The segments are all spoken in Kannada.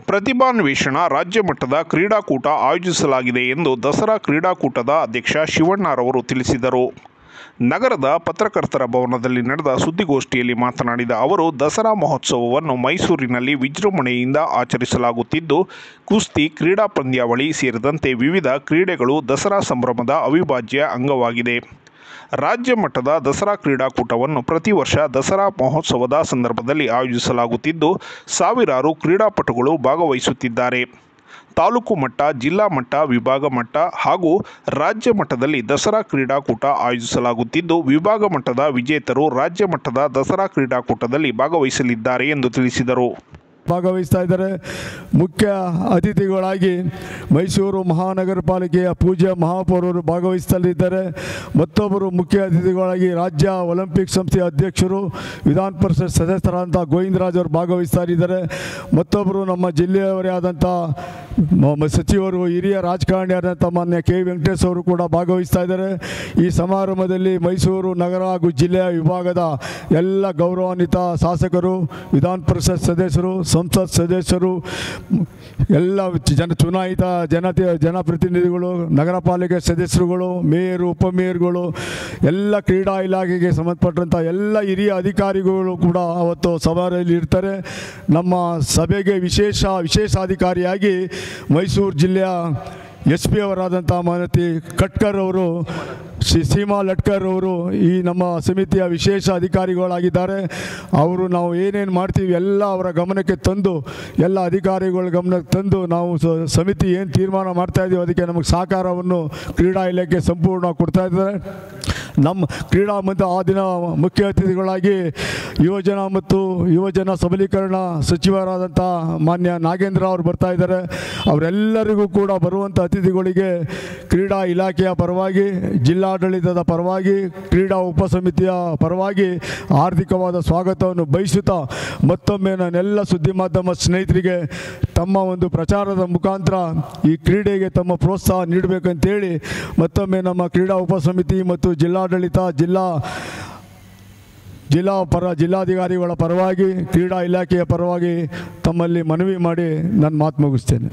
ಪ್ರತಿಭಾನ್ವೇಷಣ ರಾಜ್ಯ ಮಟ್ಟದ ಕ್ರೀಡಾಕೂಟ ಆಯೋಜಿಸಲಾಗಿದೆ ಎಂದು ದಸರಾ ಕ್ರೀಡಾಕೂಟದ ಅಧ್ಯಕ್ಷ ಶಿವಣ್ಣರವರು ತಿಳಿಸಿದರು ನಗರದ ಪತ್ರಕರ್ತರ ಭವನದಲ್ಲಿ ನಡೆದ ಸುದ್ದಿಗೋಷ್ಠಿಯಲ್ಲಿ ಮಾತನಾಡಿದ ಅವರು ದಸರಾ ಮಹೋತ್ಸವವನ್ನು ಮೈಸೂರಿನಲ್ಲಿ ವಿಜೃಂಭಣೆಯಿಂದ ಆಚರಿಸಲಾಗುತ್ತಿದ್ದು ಕುಸ್ತಿ ಕ್ರೀಡಾ ಪಂದ್ಯಾವಳಿ ಸೇರಿದಂತೆ ವಿವಿಧ ಕ್ರೀಡೆಗಳು ದಸರಾ ಸಂಭ್ರಮದ ಅವಿಭಾಜ್ಯ ಅಂಗವಾಗಿದೆ ರಾಜ್ಯ ಮಟ್ಟದ ದಸರಾ ಕ್ರೀಡಾಕೂಟವನ್ನು ಪ್ರತಿ ವರ್ಷ ದಸರಾ ಮಹೋತ್ಸವದ ಸಂದರ್ಭದಲ್ಲಿ ಆಯೋಜಿಸಲಾಗುತ್ತಿದ್ದು ಸಾವಿರಾರು ಕ್ರೀಡಾಪಟುಗಳು ಭಾಗವಹಿಸುತ್ತಿದ್ದಾರೆ ತಾಲೂಕು ಮಟ್ಟ ಜಿಲ್ಲಾ ಮಟ್ಟ ವಿಭಾಗ ಮಟ್ಟ ಹಾಗೂ ರಾಜ್ಯ ಮಟ್ಟದಲ್ಲಿ ದಸರಾ ಕ್ರೀಡಾಕೂಟ ಆಯೋಜಿಸಲಾಗುತ್ತಿದ್ದು ವಿಭಾಗ ಮಟ್ಟದ ವಿಜೇತರು ರಾಜ್ಯ ಮಟ್ಟದ ದಸರಾ ಕ್ರೀಡಾಕೂಟದಲ್ಲಿ ಭಾಗವಹಿಸಲಿದ್ದಾರೆ ಎಂದು ತಿಳಿಸಿದರು ಭಾಗವಹಿಸ್ತಾ ಇದ್ದಾರೆ ಮುಖ್ಯ ಅತಿಥಿಗಳಾಗಿ ಮೈಸೂರು ಮಹಾನಗರ ಪಾಲಿಕೆಯ ಪೂಜ್ಯ ಮಹಾಪೌರರು ಭಾಗವಹಿಸಲಿದ್ದಾರೆ ಮತ್ತೊಬ್ಬರು ಮುಖ್ಯ ಅತಿಥಿಗಳಾಗಿ ರಾಜ್ಯ ಒಲಿಂಪಿಕ್ ಸಂಸ್ಥೆಯ ಅಧ್ಯಕ್ಷರು ವಿಧಾನ ಪರಿಷತ್ ಸದಸ್ಯರಾದಂಥ ಗೋವಿಂದರಾಜ್ ಅವರು ಭಾಗವಹಿಸ್ತಾ ಇದ್ದಾರೆ ಮತ್ತೊಬ್ಬರು ನಮ್ಮ ಜಿಲ್ಲೆಯವರೇ ಆದಂಥ ಮ- ಮ- ಸಚಿವರು ಹಿರಿಯ ರಾಜಕಾರಣಿಯಾದಂಥ ಮಾನ್ಯ ಕೆ ವೆಂಕಟೇಶ್ ಅವರು ಕೂಡ ಭಾಗವಹಿಸ್ತಾ ಇದ್ದಾರೆ ಈ ಸಮಾರಂಭದಲ್ಲಿ ಮೈಸೂರು ನಗರ ಹಾಗೂ ಜಿಲ್ಲೆಯ ವಿಭಾಗದ ಎಲ್ಲ ಗೌರವಾನ್ವಿತ ಶಾಸಕರು ವಿಧಾನ ಪರಿಷತ್ ಸದಸ್ಯರು ಸಂಸತ್ ಸದಸ್ಯರು ಮ್, ಎಲ್ಲ ಜನ ಚುನಾಯಿತ ಜನತೆ ಜನಪ್ರತಿನಿಧಿಗಳು ನಗರ ಪಾಲಿಕೆ ಸದಸ್ಯರುಗಳು ಮೇಯರು ಉಪಮೇಯರ್ಗಳು ಎಲ್ಲ ಕ್ರೀಡಾ ಇಲಾಖೆಗೆ ಸಂಬಂಧಪಟ್ಟಂಥ ಎಲ್ಲ ಹಿರಿಯ ಅಧಿಕಾರಿಗಳು ಕೂಡ ಅವತ್ತು ಸಭೆಯಲ್ಲಿ ಇರ್ತಾರೆ ನಮ್ಮ ಸಭೆಗೆ ವಿಶೇಷ ವಿಶೇಷಾಧಿಕಾರಿಯಾಗಿ ಮೈಸೂರು ಜಿಲ್ಲೆಯ ಎಸ್ ಪಿ ಅವರಾದಂಥ ಮಾನತಿ ಕಟ್ಕರ್ ಅವರು ಶ್ರೀ ಸೀಮಾ ಲಟ್ಕರ್ ಅವರು ಈ ನಮ್ಮ ಸಮಿತಿಯ ವಿಶೇಷ ಅಧಿಕಾರಿಗಳಾಗಿದ್ದಾರೆ ಅವರು ನಾವು ಏನೇನು ಮಾಡ್ತೀವಿ ಎಲ್ಲ ಅವರ ಗಮನಕ್ಕೆ ತಂದು ಎಲ್ಲ ಅಧಿಕಾರಿಗಳ ಗಮನಕ್ಕೆ ತಂದು ನಾವು ಸ- ಸಮಿತಿ ಏನು ತೀರ್ಮಾನ ಮಾಡ್ತಾ ಇದ್ದೀವಿ ಅದಕ್ಕೆ ನಮಗೆ ಸಹಕಾರವನ್ನು ಕ್ರೀಡಾ ಇಲಾಖೆ ಸಂಪೂರ್ಣ ಕೊಡ್ತಾ ಇದ್ದಾರೆ ನಮ್ಮ ಕ್ರೀಡಾ ಮತ್ತು ಆ ದಿನ ಮುಖ್ಯ ಅತಿಥಿಗಳಾಗಿ ಯುವಜನ ಮತ್ತು ಯುವಜನ ಸಬಲೀಕರಣ ಸಚಿವರಾದಂಥ ಮಾನ್ಯ ನಾಗೇಂದ್ರ ಅವರು ಬರ್ತಾ ಇದ್ದಾರೆ ಅವರೆಲ್ಲರಿಗೂ ಕೂಡ ಬರುವಂಥ ಅತಿಥಿಗಳಿಗೆ ಕ್ರೀಡಾ ಇಲಾಖೆಯ ಪರವಾಗಿ ಜಿಲ್ಲಾಡಳಿತದ ಪರವಾಗಿ ಕ್ರೀಡಾ ಉಪಸಮಿತಿಯ ಪರವಾಗಿ ಆರ್ಥಿಕವಾದ ಸ್ವಾಗತವನ್ನು ಬಯಸುತ್ತಾ ಮತ್ತೊಮ್ಮೆ ನಾನೆಲ್ಲ ಸುದ್ದಿ ಮಾಧ್ಯಮ ಸ್ನೇಹಿತರಿಗೆ ತಮ್ಮ ಒಂದು ಪ್ರಚಾರದ ಮುಖಾಂತರ ಈ ಕ್ರೀಡೆಗೆ ತಮ್ಮ ಪ್ರೋತ್ಸಾಹ ನೀಡಬೇಕಂತೇಳಿ ಮತ್ತೊಮ್ಮೆ ನಮ್ಮ ಕ್ರೀಡಾ ಉಪಸಮಿತಿ ಮತ್ತು ಜಿಲ್ಲಾಡಳಿತ ಜಿಲ್ಲಾ ಜಿಲ್ಲಾ ಪರ ಜಿಲ್ಲಾಧಿಕಾರಿಗಳ ಪರವಾಗಿ ಕ್ರೀಡಾ ಇಲಾಖೆಯ ಪರವಾಗಿ ತಮ್ಮಲ್ಲಿ ಮನವಿ ಮಾಡಿ ನಾನು ಮಾತು ಮುಗಿಸ್ತೇನೆ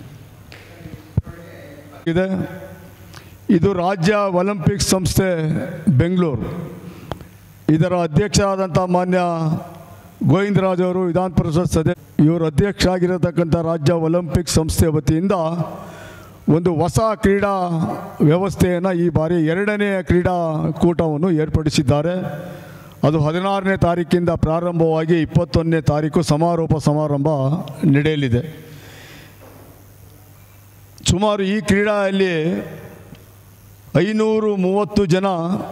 ಇದೆ ಇದು ರಾಜ್ಯ ಒಲಿಂಪಿಕ್ ಸಂಸ್ಥೆ ಬೆಂಗಳೂರು ಇದರ ಅಧ್ಯಕ್ಷರಾದಂಥ ಮಾನ್ಯ ಗೋವಿಂದರಾಜ್ ಅವರು ವಿಧಾನ ಪರಿಷತ್ ಸದಸ್ಯ ಇವರು ಅಧ್ಯಕ್ಷ ಆಗಿರತಕ್ಕಂಥ ರಾಜ್ಯ ಒಲಿಂಪಿಕ್ ಸಂಸ್ಥೆ ವತಿಯಿಂದ ಒಂದು ಹೊಸ ಕ್ರೀಡಾ ವ್ಯವಸ್ಥೆಯನ್ನು ಈ ಬಾರಿ ಎರಡನೆಯ ಕ್ರೀಡಾಕೂಟವನ್ನು ಏರ್ಪಡಿಸಿದ್ದಾರೆ ಅದು ಹದಿನಾರನೇ ತಾರೀಕಿಂದ ಪ್ರಾರಂಭವಾಗಿ ಇಪ್ಪತ್ತೊಂದನೇ ತಾರೀಕು ಸಮಾರೋಪ ಸಮಾರಂಭ ನಡೆಯಲಿದೆ ಸುಮಾರು ಈ ಕ್ರೀಡೆಯಲ್ಲಿ ಐನೂರು ಮೂವತ್ತು ಜನ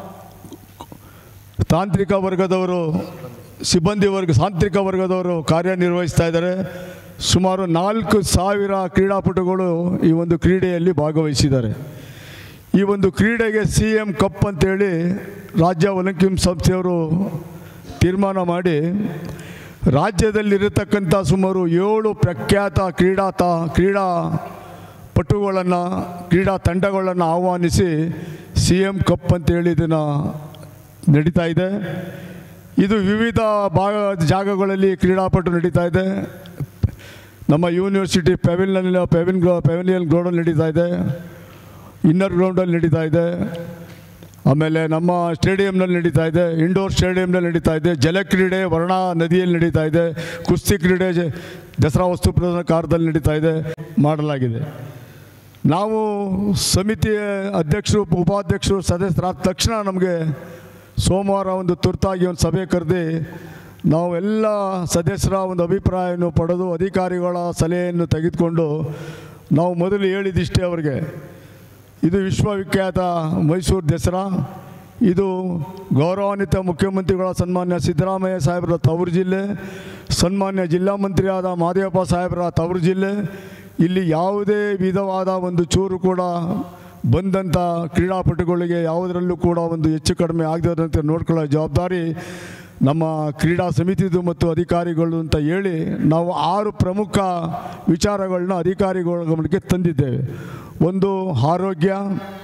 ತಾಂತ್ರಿಕ ವರ್ಗದವರು ಸಿಬ್ಬಂದಿ ವರ್ಗ ತಾಂತ್ರಿಕ ವರ್ಗದವರು ಕಾರ್ಯನಿರ್ವಹಿಸ್ತಾ ಇದ್ದಾರೆ ಸುಮಾರು ನಾಲ್ಕು ಸಾವಿರ ಕ್ರೀಡಾಪಟುಗಳು ಈ ಒಂದು ಕ್ರೀಡೆಯಲ್ಲಿ ಭಾಗವಹಿಸಿದ್ದಾರೆ ಈ ಒಂದು ಕ್ರೀಡೆಗೆ ಸಿ ಎಮ್ ಕಪ್ ಅಂತೇಳಿ ರಾಜ್ಯ ಒಲಿಂಪಿಕ್ ಸಂಸ್ಥೆಯವರು ತೀರ್ಮಾನ ಮಾಡಿ ರಾಜ್ಯದಲ್ಲಿರತಕ್ಕಂಥ ಸುಮಾರು ಏಳು ಪ್ರಖ್ಯಾತ ಕ್ರೀಡಾ ತಾ ಕ್ರೀಡಾ ಪಟುಗಳನ್ನು ಕ್ರೀಡಾ ತಂಡಗಳನ್ನು ಆಹ್ವಾನಿಸಿ ಸಿ ಎಮ್ ಕಪ್ ಅಂತೇಳಿ ಇದನ್ನು ನಡೀತಾ ಇದೆ ಇದು ವಿವಿಧ ಭಾಗ ಜಾಗಗಳಲ್ಲಿ ಕ್ರೀಡಾಪಟು ನಡೀತಾ ಇದೆ ನಮ್ಮ ಯೂನಿವರ್ಸಿಟಿ ಪೆವಿಲಿಯನ್ ಪೆವಿನ್ ಗ್ರೌ ಪೆವಿಲಿಯನ್ ಗ್ರೌಂಡಲ್ಲಿ ನಡೀತಾ ಇದೆ ಇನ್ನರ್ ಗ್ರೌಂಡಲ್ಲಿ ನಡೀತಾ ಇದೆ ಆಮೇಲೆ ನಮ್ಮ ಸ್ಟೇಡಿಯಂನಲ್ಲಿ ನಡೀತಾ ಇದೆ ಇಂಡೋರ್ ಸ್ಟೇಡಿಯಂನಲ್ಲಿ ನಡೀತಾ ಇದೆ ಜಲಕ್ರೀಡೆ ವರ್ಣಾ ನದಿಯಲ್ಲಿ ನಡೀತಾ ಇದೆ ಕುಸ್ತಿ ಕ್ರೀಡೆ ಜ- ದಸರಾ ವಸ್ತು ಪ್ರದರ್ಶನಕಾರದಲ್ಲಿ ನಡೀತಾ ಇದೆ ಮಾಡಲಾಗಿದೆ ನಾವು ಸಮಿತಿಯ ಅಧ್ಯಕ್ಷರು ಉಪಾಧ್ಯಕ್ಷರು ಸದಸ್ಯರಾದ ತಕ್ಷಣ ನಮಗೆ ಸೋಮವಾರ ಒಂದು ತುರ್ತಾಗಿ ಒಂದು ಸಭೆ ಕರೆದು ನಾವು ಎಲ್ಲ ಸದಸ್ಯರ ಒಂದು ಅಭಿಪ್ರಾಯವನ್ನು ಪಡೆದು ಅಧಿಕಾರಿಗಳ ಸಲಹೆಯನ್ನು ತೆಗೆದುಕೊಂಡು ನಾವು ಮೊದಲು ಹೇಳಿದಿಷ್ಟೇ ಅವರಿಗೆ ಇದು ವಿಶ್ವವಿಖ್ಯಾತ ಮೈಸೂರು ದಸರಾ ಇದು ಗೌರವಾನ್ವಿತ ಮುಖ್ಯಮಂತ್ರಿಗಳ ಸನ್ಮಾನ್ಯ ಸಿದ್ದರಾಮಯ್ಯ ಸಾಹೇಬರ ತವರು ಜಿಲ್ಲೆ ಸನ್ಮಾನ್ಯ ಜಿಲ್ಲಾ ಮಂತ್ರಿಯಾದ ಮಾದೇವಪ್ಪ ಸಾಹೇಬರ ತವರು ಜಿಲ್ಲೆ ಇಲ್ಲಿ ಯಾವುದೇ ವಿಧವಾದ ಒಂದು ಚೂರು ಕೂಡ ಬಂದಂಥ ಕ್ರೀಡಾಪಟುಗಳಿಗೆ ಯಾವುದರಲ್ಲೂ ಕೂಡ ಒಂದು ಹೆಚ್ಚು ಕಡಿಮೆ ಆಗದಂತೆ ನೋಡ್ಕೊಳ್ಳೋ ಜವಾಬ್ದಾರಿ ನಮ್ಮ ಕ್ರೀಡಾ ಸಮಿತಿದು ಮತ್ತು ಅಧಿಕಾರಿಗಳು ಅಂತ ಹೇಳಿ ನಾವು ಆರು ಪ್ರಮುಖ ವಿಚಾರಗಳನ್ನ ಅಧಿಕಾರಿಗಳ ಗಮನಕ್ಕೆ ತಂದಿದ್ದೇವೆ ಒಂದು ಆರೋಗ್ಯ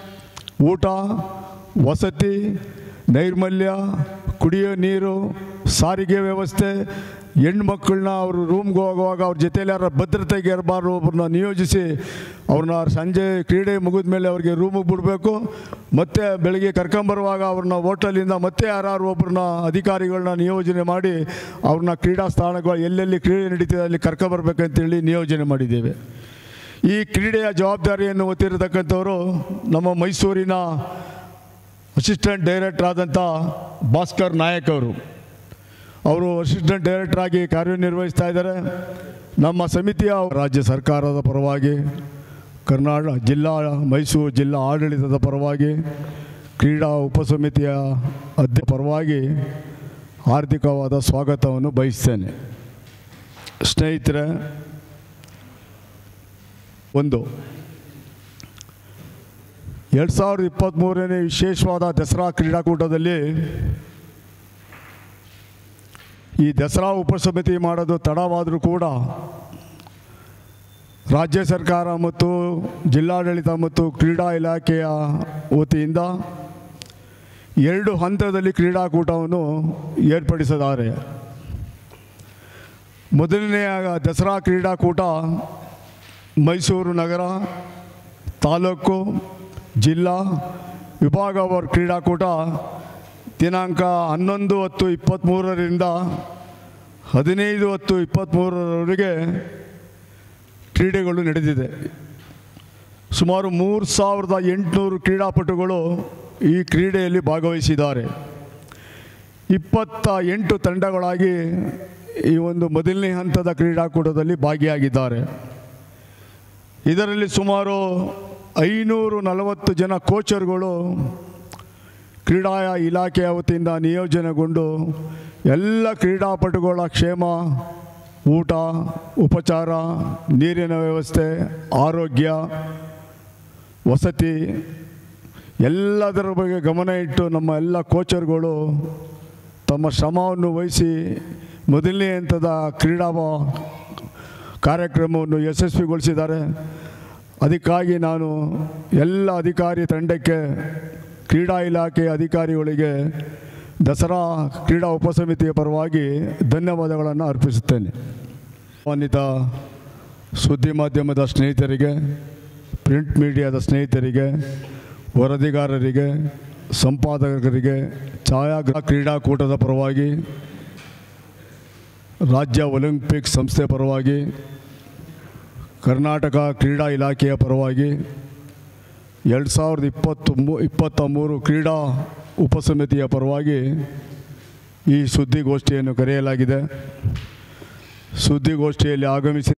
ಊಟ ವಸತಿ ನೈರ್ಮಲ್ಯ ಕುಡಿಯೋ ನೀರು ಸಾರಿಗೆ ವ್ಯವಸ್ಥೆ ಹೆಣ್ಮಕ್ಳನ್ನ ಅವರು ರೂಮ್ಗೆ ಹೋಗುವಾಗ ಅವ್ರ ಜೊತೆಯಲ್ಲಿ ಯಾರ ಭದ್ರತೆಗೆ ಇರಬಾರ್ದು ಒಬ್ಬರನ್ನ ನಿಯೋಜಿಸಿ ಅವ್ರನ್ನ ಸಂಜೆ ಕ್ರೀಡೆ ಮುಗಿದ ಮೇಲೆ ಅವ್ರಿಗೆ ರೂಮಿಗೆ ಬಿಡಬೇಕು ಮತ್ತು ಬೆಳಗ್ಗೆ ಕರ್ಕೊಂಬರುವಾಗ ಅವ್ರನ್ನ ಹೋಟೆಲಿಂದ ಮತ್ತೆ ಯಾರು ಒಬ್ಬರನ್ನ ಅಧಿಕಾರಿಗಳನ್ನ ನಿಯೋಜನೆ ಮಾಡಿ ಅವ್ರನ್ನ ಕ್ರೀಡಾ ಸ್ಥಾನಗಳು ಎಲ್ಲೆಲ್ಲಿ ಕ್ರೀಡೆ ನಡೀತಿದೆ ಅಲ್ಲಿ ಕರ್ಕೊಂಬರ್ಬೇಕಂತೇಳಿ ನಿಯೋಜನೆ ಮಾಡಿದ್ದೇವೆ ಈ ಕ್ರೀಡೆಯ ಜವಾಬ್ದಾರಿಯನ್ನು ಹೊತ್ತಿರತಕ್ಕಂಥವರು ನಮ್ಮ ಮೈಸೂರಿನ ಅಸಿಸ್ಟೆಂಟ್ ಡೈರೆಕ್ಟರ್ ಆದಂಥ ಭಾಸ್ಕರ್ ನಾಯಕ್ ಅವರು ಅವರು ಅಸಿಸ್ಟೆಂಟ್ ಡೈರೆಕ್ಟರ್ ಆಗಿ ಕಾರ್ಯನಿರ್ವಹಿಸ್ತಾ ಇದ್ದಾರೆ ನಮ್ಮ ಸಮಿತಿಯ ರಾಜ್ಯ ಸರ್ಕಾರದ ಪರವಾಗಿ ಕರ್ನಾಟಕ ಜಿಲ್ಲಾ ಮೈಸೂರು ಜಿಲ್ಲಾ ಆಡಳಿತದ ಪರವಾಗಿ ಕ್ರೀಡಾ ಉಪಸಮಿತಿಯ ಅಧ್ಯ ಪರವಾಗಿ ಹಾರ್ದಿಕವಾದ ಸ್ವಾಗತವನ್ನು ಬಯಸ್ತೇನೆ ಸ್ನೇಹಿತರೆ ಒಂದು ಎರಡು ಸಾವಿರದ ಇಪ್ಪತ್ತ್ಮೂರನೇ ವಿಶೇಷವಾದ ದಸರಾ ಕ್ರೀಡಾಕೂಟದಲ್ಲಿ ಈ ದಸರಾ ಉಪಸಮಿತಿ ಮಾಡೋದು ತಡವಾದರೂ ಕೂಡ ರಾಜ್ಯ ಸರ್ಕಾರ ಮತ್ತು ಜಿಲ್ಲಾಡಳಿತ ಮತ್ತು ಕ್ರೀಡಾ ಇಲಾಖೆಯ ವತಿಯಿಂದ ಎರಡು ಹಂತದಲ್ಲಿ ಕ್ರೀಡಾಕೂಟವನ್ನು ಏರ್ಪಡಿಸಿದ್ದಾರೆ ಮೊದಲನೆಯ ದಸರಾ ಕ್ರೀಡಾಕೂಟ ಮೈಸೂರು ನಗರ ತಾಲೂಕು ಜಿಲ್ಲಾ ವಿಭಾಗವಾರು ಕ್ರೀಡಾಕೂಟ ದಿನಾಂಕ ಹನ್ನೊಂದು ಹತ್ತು ಇಪ್ಪತ್ತ್ಮೂರರಿಂದ ಹದಿನೈದು ಹತ್ತು ಇಪ್ಪತ್ತ್ಮೂರರವರೆಗೆ ಕ್ರೀಡೆಗಳು ನಡೆದಿದೆ ಸುಮಾರು ಮೂರು ಸಾವಿರದ ಎಂಟುನೂರು ಕ್ರೀಡಾಪಟುಗಳು ಈ ಕ್ರೀಡೆಯಲ್ಲಿ ಭಾಗವಹಿಸಿದ್ದಾರೆ ಇಪ್ಪತ್ತ ಎಂಟು ತಂಡಗಳಾಗಿ ಈ ಒಂದು ಮೊದಲನೇ ಹಂತದ ಕ್ರೀಡಾಕೂಟದಲ್ಲಿ ಭಾಗಿಯಾಗಿದ್ದಾರೆ ಇದರಲ್ಲಿ ಸುಮಾರು ಐನೂರು ನಲವತ್ತು ಜನ ಕೋಚರ್ಗಳು ಕ್ರೀಡಾ ಇಲಾಖೆಯ ವತಿಯಿಂದ ನಿಯೋಜನೆಗೊಂಡು ಎಲ್ಲ ಕ್ರೀಡಾಪಟುಗಳ ಕ್ಷೇಮ ಊಟ ಉಪಚಾರ ನೀರಿನ ವ್ಯವಸ್ಥೆ ಆರೋಗ್ಯ ವಸತಿ ಎಲ್ಲದರ ಬಗ್ಗೆ ಗಮನ ಇಟ್ಟು ನಮ್ಮ ಎಲ್ಲ ಕೋಚರ್ಗಳು ತಮ್ಮ ಶ್ರಮವನ್ನು ವಹಿಸಿ ಮೊದಲನೇ ಹಂತದ ಕ್ರೀಡಾ ಕಾರ್ಯಕ್ರಮವನ್ನು ಯಶಸ್ವಿಗೊಳಿಸಿದ್ದಾರೆ ಅದಕ್ಕಾಗಿ ನಾನು ಎಲ್ಲ ಅಧಿಕಾರಿ ತಂಡಕ್ಕೆ ಕ್ರೀಡಾ ಇಲಾಖೆಯ ಅಧಿಕಾರಿಗಳಿಗೆ ದಸರಾ ಕ್ರೀಡಾ ಉಪಸಮಿತಿಯ ಪರವಾಗಿ ಧನ್ಯವಾದಗಳನ್ನು ಅರ್ಪಿಸುತ್ತೇನೆ ಮಾನ್ವಿತ ಸುದ್ದಿ ಮಾಧ್ಯಮದ ಸ್ನೇಹಿತರಿಗೆ ಪ್ರಿಂಟ್ ಮೀಡಿಯಾದ ಸ್ನೇಹಿತರಿಗೆ ವರದಿಗಾರರಿಗೆ ಸಂಪಾದಕರಿಗೆ ಛಾಯಾಗ್ರಹ ಕ್ರೀಡಾಕೂಟದ ಪರವಾಗಿ ರಾಜ್ಯ ಒಲಿಂಪಿಕ್ ಸಂಸ್ಥೆ ಪರವಾಗಿ ಕರ್ನಾಟಕ ಕ್ರೀಡಾ ಇಲಾಖೆಯ ಪರವಾಗಿ ಎರಡು ಸಾವಿರದ ಇಪ್ಪತ್ತು ಮೂ ಇಪ್ಪತ್ತ ಮೂರು ಕ್ರೀಡಾ ಉಪಸಮಿತಿಯ ಪರವಾಗಿ ಈ ಸುದ್ದಿಗೋಷ್ಠಿಯನ್ನು ಕರೆಯಲಾಗಿದೆ ಸುದ್ದಿಗೋಷ್ಠಿಯಲ್ಲಿ ಆಗಮಿಸಿ